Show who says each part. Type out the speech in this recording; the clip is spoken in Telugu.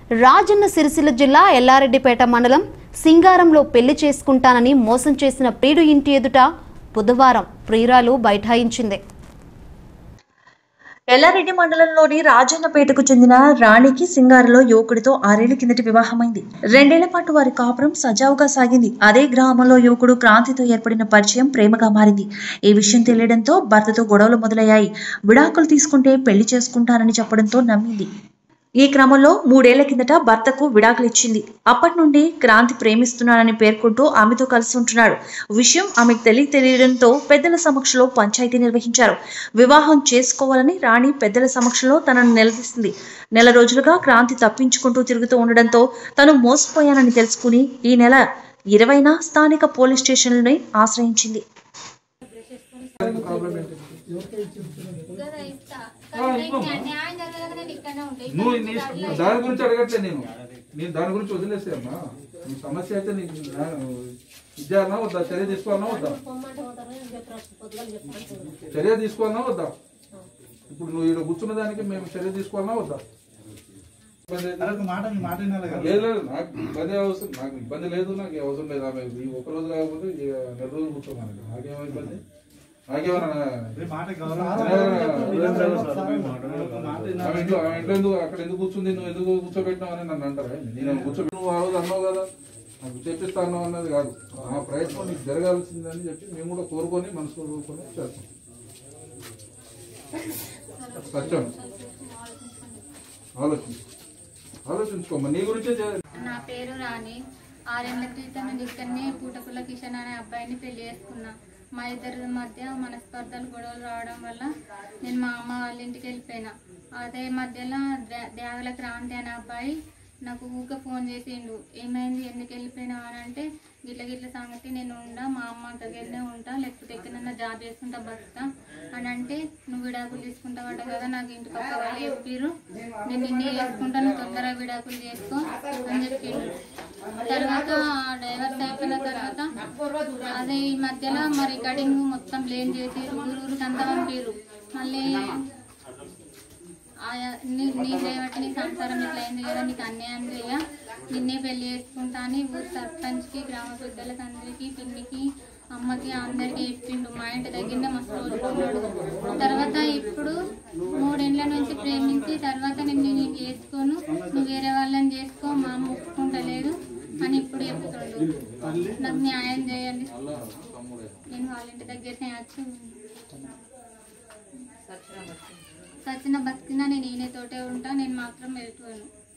Speaker 1: రాజన్న సిరిసిల్ల జిల్లా ఎల్లారెడ్డిపేట మండలం సింగారంలో పెళ్లి చేసుకుంటానని మోసం చేసిన ప్రియుడు ఇంటి ఎదుట బుధవారం ప్రియురాలు బైఠాయించింది
Speaker 2: ఎల్లారెడ్డి మండలంలోని రాజన్నపేటకు చెందిన రాణికి సింగారులో యువకుడితో ఆరేళ్ల కిందటి వివాహమైంది రెండేళ్ల పాటు వారి కాపురం సజావుగా సాగింది అదే గ్రామంలో యువకుడు క్రాంతితో ఏర్పడిన పరిచయం ప్రేమగా మారింది ఈ విషయం తెలియడంతో భర్తతో గొడవలు మొదలయ్యాయి విడాకులు తీసుకుంటే పెళ్లి చేసుకుంటానని చెప్పడంతో నమ్మింది ఈ క్రమంలో మూడేళ్ల కిందట భర్తకు విడాకులు ఇచ్చింది అప్పటి నుండి క్రాంతి ప్రేమిస్తున్నానని పేర్కొంటూ ఆమెతో కలిసి ఉంటున్నాడు విషయం ఆమెకు తెలియ తెలియడంతో పెద్దల సమక్షంలో పంచాయతీ నిర్వహించారు వివాహం చేసుకోవాలని రాణి పెద్దల సమక్షంలో తనను నిలదీసింది నెల రోజులుగా క్రాంతి తప్పించుకుంటూ తిరుగుతూ ఉండడంతో తను మోసపోయానని తెలుసుకుని ఈ నెల ఇరవైన స్థానిక పోలీస్ స్టేషన్లని ఆశ్రయించింది
Speaker 3: కదా ఇస్తా కానీ న్యా- న్యాయం జరగలేక నేను ఇక్కడనే ఉంటా
Speaker 4: నువ్వు నీ దాని గురించి అడగట్లే నేను నేను దాని గురించి వదిలేసే అమ్మా నీ సమస్య అయితే నీకు ఇచ్చారనా వద్దా చర్య తీసుకోవాలన్నా వద్దా చర్య తీసుకోవాలన్నా వద్దా ఇప్పుడు నువ్వు ఇక్కడ కూర్చున్న దానికి మేము చర్య తీసుకోవాలన్నా వద్దా ఇబ్బంది అయితే-
Speaker 5: అదొక మాట నీ మాట వినాలి కదా
Speaker 4: లేదు లేదు నాకు ఇబ్బంది అవసరం నాకు ఇబ్బంది లేదు నాకు అవసరం లేదు ఆమె ఈ ఒక రోజు కాకపోతే ఈ నెల రోజులు కూర్చోమని నాకేమో ఇబ్బంది నాకేమన్నా
Speaker 5: ఈ మాట గౌరవం
Speaker 4: ఆమె ఇంట్లో ఆమె ఇంట్లో ఎందుకు అక్కడ ఎందుకు కూర్చుంది నువ్వు ఎందుకు కూర్చోబెట్టినావు అని నన్ను అంటారా నేను కూర్చోబెట్టి నువ్వు ఆ రోజు అన్నావు కదా నాకు చేపిస్తాను అన్నది కాదు ఆ ప్రయత్నం నీకు జరగాల్సిందని చెప్పి మేము కూడా కోరుకొని మనసులో కోరుకొని చేస్తాం సత్యం ఆలోచించు ఆలోచించుకోమ్మా నీ గురించే చే-
Speaker 3: నా పేరు రాణి ఆరేళ్ల క్రితం నేను ఇక్కడనే పూటకుల కిషన్ అనే అబ్బాయిని పెళ్లి చేసుకున్నా మా ఇద్దరి మధ్య మనస్పర్ధలు గొడవలు రావడం వల్ల నేను మా అమ్మ వాళ్ళ ఇంటికి వెళ్ళిపోయినా అదే మధ్యలో దే- దేవల క్రాంతి అనే అబ్బాయి నాకు ఊకే ఫోన్ చేసిండు ఏమైంది ఎందుకు వెళ్ళిపోయినావు అని అంటే గిట్ల గిట్ల సంగతి నేను ఉండా మా అమ్మ దగ్గరనే ఉంటా లేకపోతే ఎక్కడైనా జాబ్ చేసుకుంటా బతుకుతా అని అంటే నువ్వు విడాకులు తీసుకుంటావట కదా నాకు ఇంటి పక్క వాళ్ళు చెప్పిర్రు నేను నిన్నే చేసుకుంటా నువ్వు తొందరగా విడాకులు చేసుకో అని చెప్పిండు తర్వాత డైవర్స్ అయిపోయిన తర్వాత అదే ఈ మధ్యలో మరి కటింగ్ మొత్తం బ్లేమ్ చేసి ఊరు ఊరికంతా పంపిర్రు మళ్ళీ ఆయా నీ నీ చేయబట్టి నీ సంసారం ఇట్లా అయింది కదా నీకు అన్యాయం చేయ నిన్నే పెళ్లి చేసుకుంటా అని ఊరు సర్పంచ్కి గ్రామ పెద్దలకి అందరికీ పిన్నికి అమ్మకి అందరికీ చెప్పిండు మా ఇంటి దగ్గరనే మస్తు రోజుకున్నాడు తర్వాత ఇప్పుడు మూడేళ్ల నుంచి ప్రేమించి తర్వాత నేను నేను చేసుకోను నువ్వు వేరే వాళ్ళని చేసుకో మా అమ్మ ఒప్పుకుంటలేదు అని ఇప్పుడు చెప్తుండు నాకు న్యాయం చేయండి నేను వాళ్ళ ఇంటి దగ్గరనే వచ్చి సచిన బతికినా నేను ఈయనతోటే ఉంటా నేను మాత్రం వెళ్ళిపోయాను